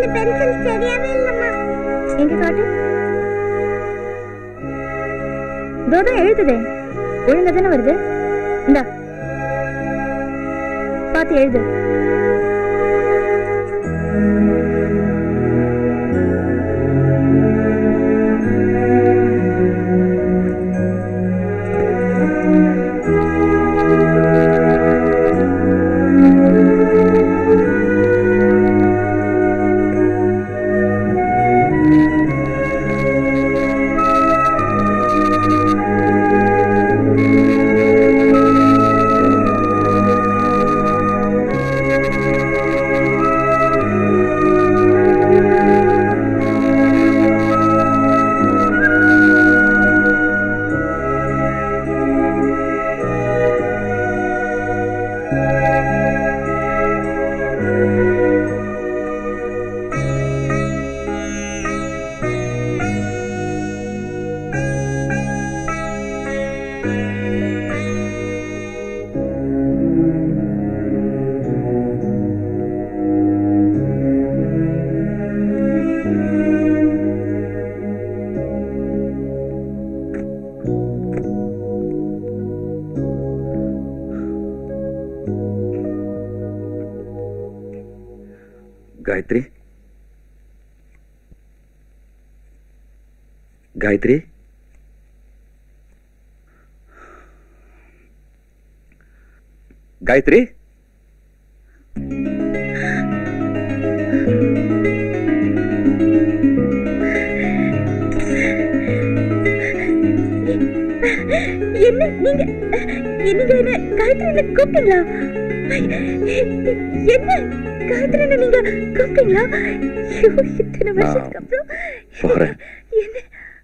இந்த பென்சில் சரியாவே இல்லம்மா எங்க காட்டு தோதான் எழுதுதே ஒழுங்கா தானே வருது இந்தா பார்த்து எழுது காயத்ரி காயத்ரி காயத்ரி என்ன நீங்க நீங்க என்ன காயத்ரி கூப்பிட்டீங்களா என்ன காயத்ரி நீங்க கூப்பிட்டீங்களா ஐயோ, இத்தனை வருஷத்துக்கு அப்புறம் போறேன் என்ன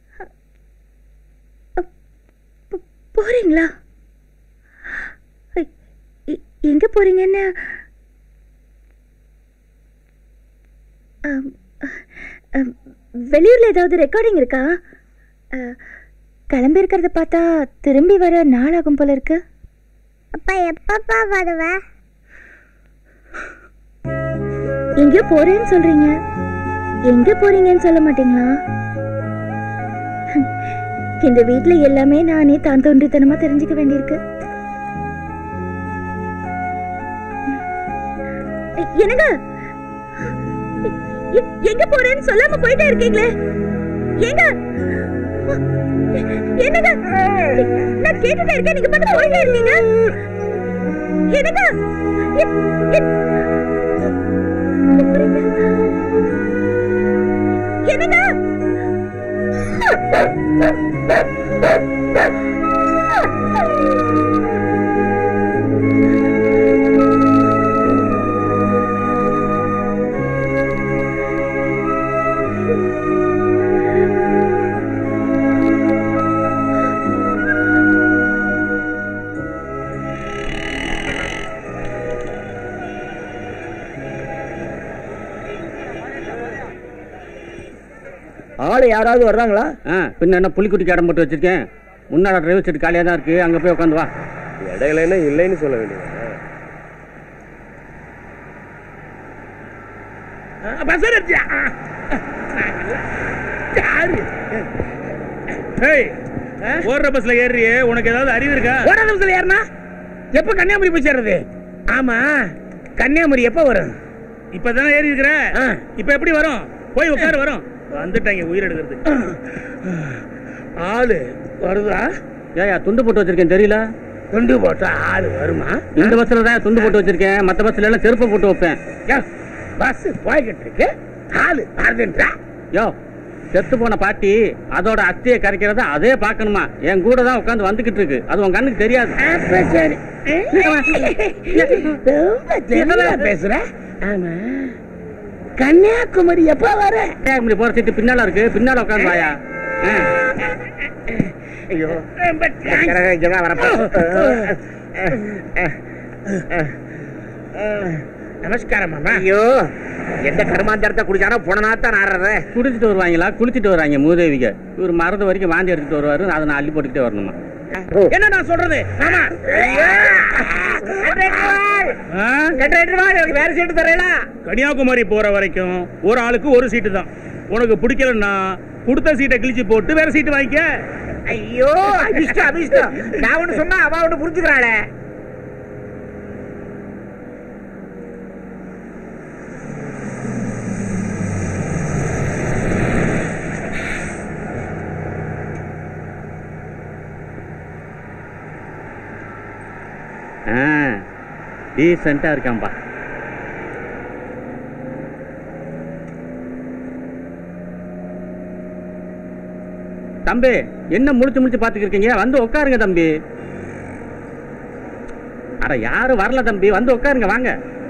அ, போ- போறீங்களா ஐ, எ- எங்க போறீங்கன்னு ஆம், அம், வெளியூர்ல ஏதாவது ரெக்கார்டிங் இருக்கா அ, கிளம்பி இருக்கிறத பார்த்தா திரும்பி வர நாள் ஆகும் போல இருக்கு அப்பா எப்பப்பா வருவ எங்கேயோ போறேன்னு சொல்றீங்க எங்க போறீங்கன்னு சொல்ல மாட்டீங்களா இந்த வீட்ல எல்லாமே நானே தான் தோன்றித்தனமா தெரிஞ்சுக்க வேண்டியிருக்கு எ- என்னங்க எ- எங்க போறேன்னு சொல்லாம போயிட்டே இருக்கீங்களே எங்க என்னங்க நான் கேட்டுட்டே இருக்கேன் நீங்க மட்டும் போயிட்டே இருக்கீங்க என்னங்க எ- எ- என்னங்க ஆளு யாராவது வர்றாங்களா ஆ பின்ன என்ன புலிக்குட்டிக்கு இடம் போட்டு வச்சிருக்கேன் முன்னாடி டிரைவர் சீட் காலியாக தான் இருக்கு அங்கே போய் உட்காந்து வா இடையில என்ன இல்லைன்னு சொல்ல வேண்டியது ஓடுற பஸ்ல ஏறியே உனக்கு ஏதாவது அறிவு இருக்கா ஓட நிமிஷத்துல ஏறினா எப்ப கன்னியாகுமரி போய் சேர்றது ஆமா கன்னியாகுமரி எப்ப வரும் இப்பதானே ஏறி இருக்கிற ஆ. இப்ப எப்படி வரும் போய் உட்காரு வரும் வந்துட்டாங்க உயிர் எடுக்கிறது ஆளு வருதா ஏயா துண்டு போட்டு வச்சிருக்கேன் தெரியல துண்டு போட்டா ஆளு வருமா இந்த பஸ்ல தான் துண்டு போட்டு வச்சிருக்கேன் மற்ற பஸ்ல எல்லாம் செருப்பை போட்டு வைப்பேன் பஸ் போய்கிட்டு இருக்கு ஆளு வருதுன்றா யோ செத்து போன பாட்டி அதோட அஸ்தியை கரைக்கிறத அதே பார்க்கணுமா என் கூட தான் உட்காந்து வந்துகிட்டு இருக்கு அது உன் கண்ணுக்கு தெரியாது அப்ப சரி ரொம்ப தெளிவா பேசுற ஆமா கன்னியாகுமரி எப்ப வர கன்னியாகுமரி போற சீட்டு பின்னால இருக்கு பின்னால உட்காந்து வாயா ஆ. ஐயோ இங்கதான் வரப்போ நமஸ்காரம் மாமா ஐயோ எந்த கருமாந்திரத்தை குடிச்சானோ புனநாத்தான் ஆடுறது குடிச்சிட்டு வருவாங்களா குளிச்சிட்டு வருவாங்க மூதேவிக இவர் மறந்த வரைக்கும் வாந்தி எடுத்துட்டு வருவாரு அதை நான் அள்ளி போட்டுக்கிட்டே வரணுமா என்ன நான் சொல்றது ஆமா ஆ? வேற சீட்டு தரேடா கன்னியாகுமரி போற வரைக்கும் ஒரு ஆளுக்கு ஒரு சீட்டு தான் உனக்கு பிடிக்கலன்னா கொடுத்த சீட்டை கிழிச்சு போட்டு வேற சீட்டு வாங்கிக்க ஐயோ அபிஷ்டம் அபிஷ்டம் நான் ஒண்ணு சொன்னா அவ ஒண்ணு புரிஞ்சுக்கிறாளே ஆ டீசெண்டாக இருக்கான்பா தம்பி என்ன முடிச்சு முடிச்சு பார்த்துக்கிருக்கீங்க வந்து உட்காருங்க தம்பி அட யாரும் வரல தம்பி வந்து உட்காருங்க வாங்க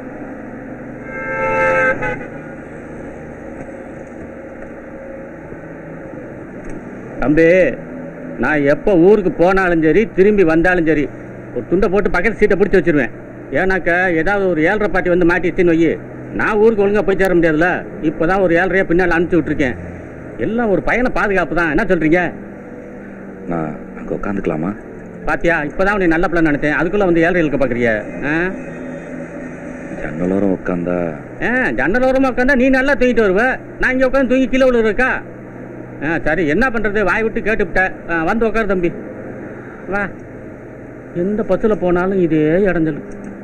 தம்பி நான் எப்போ ஊருக்கு போனாலும் சரி திரும்பி வந்தாலும் சரி ஒரு துண்டை போட்டு பக்கத்து சீட்டை பிடிச்சி வச்சிருவேன் ஏன்னாக்க ஏதாவது ஒரு ஏழரை பாட்டி வந்து மாட்டிடுச்சுன்னு வை நான் ஊருக்கு ஒழுங்கா போய் சேர முடியாதுல்ல இப்போதான் ஒரு ஏழரையா பின்னால் அனுப்பிச்சு விட்டுருக்கேன் எல்லாம் ஒரு பையனை பாதுகாப்பு தான் என்ன சொல்றீங்க நான் அங்கே உட்காந்துக்கலாமா பாத்தியா இப்போதான் உன்னை நல்ல பிள்ளை நினைச்சேன் அதுக்குள்ள வந்து ஏழரை இழுக்க பார்க்குறிய ஆ ஜன்னலோரம் உட்காந்தா ஆ ஜன்னல் ஓரமாக உட்காந்தா நீ நல்லா தூங்கிட்டு வருவ நான் இங்கே உட்காந்து தூங்கி கீழே விழுறக்கா ஆ சரி என்ன பண்ணுறது வாய் விட்டு கேட்டுவிட்ட ஆ, வந்து உட்காரு தம்பி வா எந்த பஸ்ஸில் போனாலும் இதே இடைஞ்சல்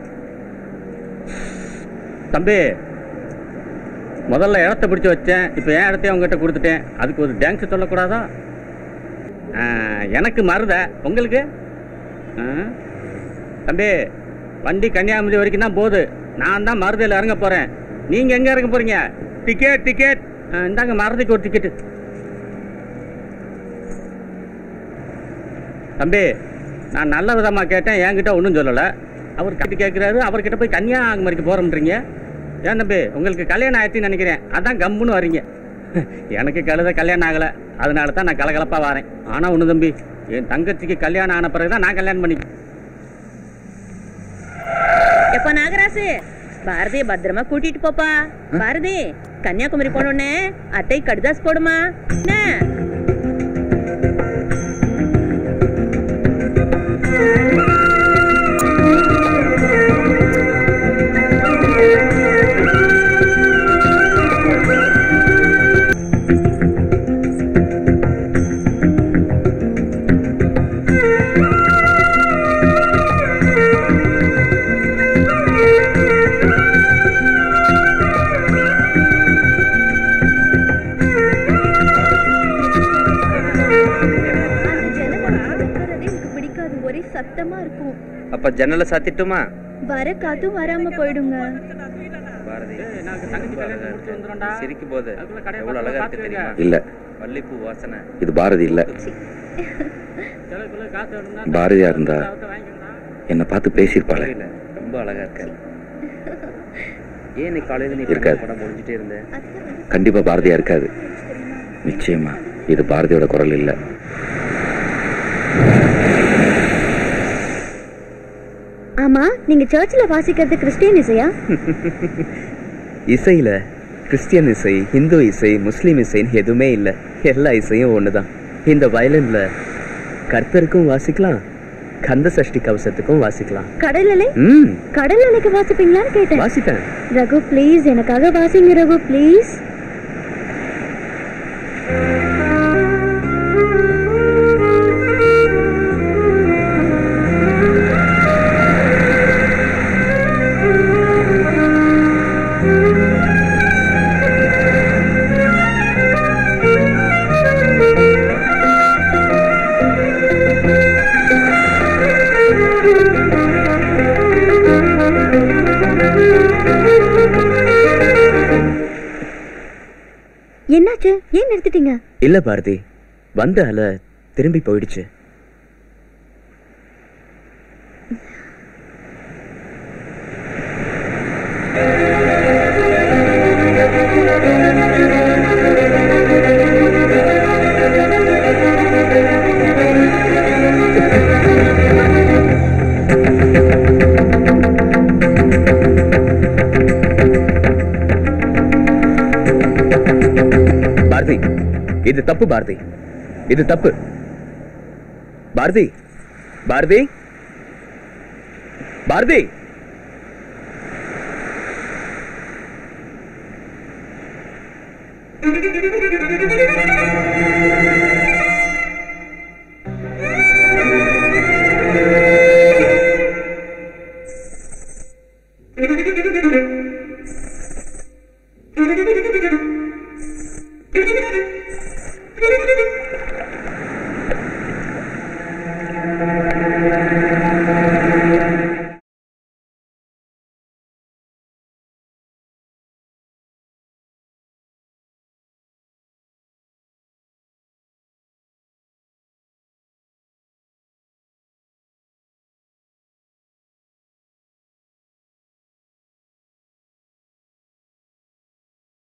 தம்பி முதல்ல இடத்த பிடிச்சு வச்சேன் இப்போ என் இடத்தையும் உங்ககிட்ட கொடுத்துட்டேன் அதுக்கு ஒரு டேங்க்ஸ் சொல்லக்கூடாதா ஆ, எனக்கு மருத உங்களுக்கு ஆ? தம்பி வண்டி கன்னியாகுமரி வரைக்கும் தான் போகுது நான் தான் மருதையில் இறங்க போகிறேன் நீங்கள் எங்கே இறங்க போகிறீங்க டிக்கெட் டிக்கெட் இந்தாங்க மருதைக்கு ஒரு டிக்கெட்டு தம்பி நான் நல்ல விதமாக கேட்டேன் என்கிட்ட ஒன்றும் சொல்லலை அவர் கட்டி கேட்குறாரு அவர்கிட்ட போய் கன்னியாகுமரிக்கு போகிறோம்ன்றீங்க ஏன் தம்பி உங்களுக்கு கல்யாணம் ஆயிடுச்சுன்னு நினைக்கிறேன் அதான் கம்முன்னு வரீங்க எனக்கு கழுத கல்யாணம் ஆகலை அதனால தான் நான் கலகலப்பாக வரேன் ஆனால் ஒன்று தம்பி என் தங்கச்சிக்கு கல்யாணம் ஆன பிறகு தான் நான் கல்யாணம் பண்ணி எப்ப நாகராசு பாரதிய பத்திரமா கூட்டிட்டு போப்பா பாரதி கன்னியாகுமரி போனோடனே அத்தை கடுதாஸ் போடுமா என்ன எனக்கு பிடிக்காது ஒரே சத்தமா இருக்கும் அப்ப ஜன்னலை சாத்திட்டுமா வர காத்தும் வராம போயிடுங்க பாரதி நாளைக்கு தங்கச்சி கல்யாணம் முடிச்சு வந்துடும்டா. சிரிக்கும் போது அதுக்குள்ள கடையை எவ்வளவு அழகா இருக்கு பார்த்து தெரியுமா இல்லை மல்லிப்பூ வாசனை இது பாரதி இல்லை சிலருக்குள்ள காசு வேணும்னா பாரதியா இருந்தா அவர்கிட்ட வாங்கிக்கோங்கடா. என்னை பார்த்து பேசியிருப்பாளே இல்ல ரொம்ப அழகா இருக்க ஏன் நீ காலையில நீ இருக்காது. படம் முடிஞ்சிட்டே இருந்த கண்டிப்பா பாரதியா இருக்காது நிச்சயமா இது பாரதியோட குரல் இல்லை ஆமா நீங்க சர்ச்சில் வாசிக்கிறது கிறிஸ்டியன் இசையா இசையில கிறிஸ்டியன் இசை ஹிந்து இசை முஸ்லீம் இசைன்னு எதுவுமே இல்லை எல்லா இசையும் ஒண்ணுதான் இந்த வயலின்ல கர்த்தருக்கும் வாசிக்கலாம் கந்த சஷ்டி கவசத்துக்கும் வாசிக்கலாம் கடல் அலை ம் கடல் அலைக்கு வாசிப்பீங்களான்னு கேட்டேன் வாசிப்பேன் ரகு ப்ளீஸ் எனக்காக வாசிங்க ரகு ப்ளீஸ் என்னாச்சு ஏன் நிறுத்திட்டீங்க இல்ல பாரதி வந்த அலை திரும்பி போயிடுச்சு பாரதி இது தப்பு பாரதி இது தப்பு பாரதி பாரதி பாரதி Thank you.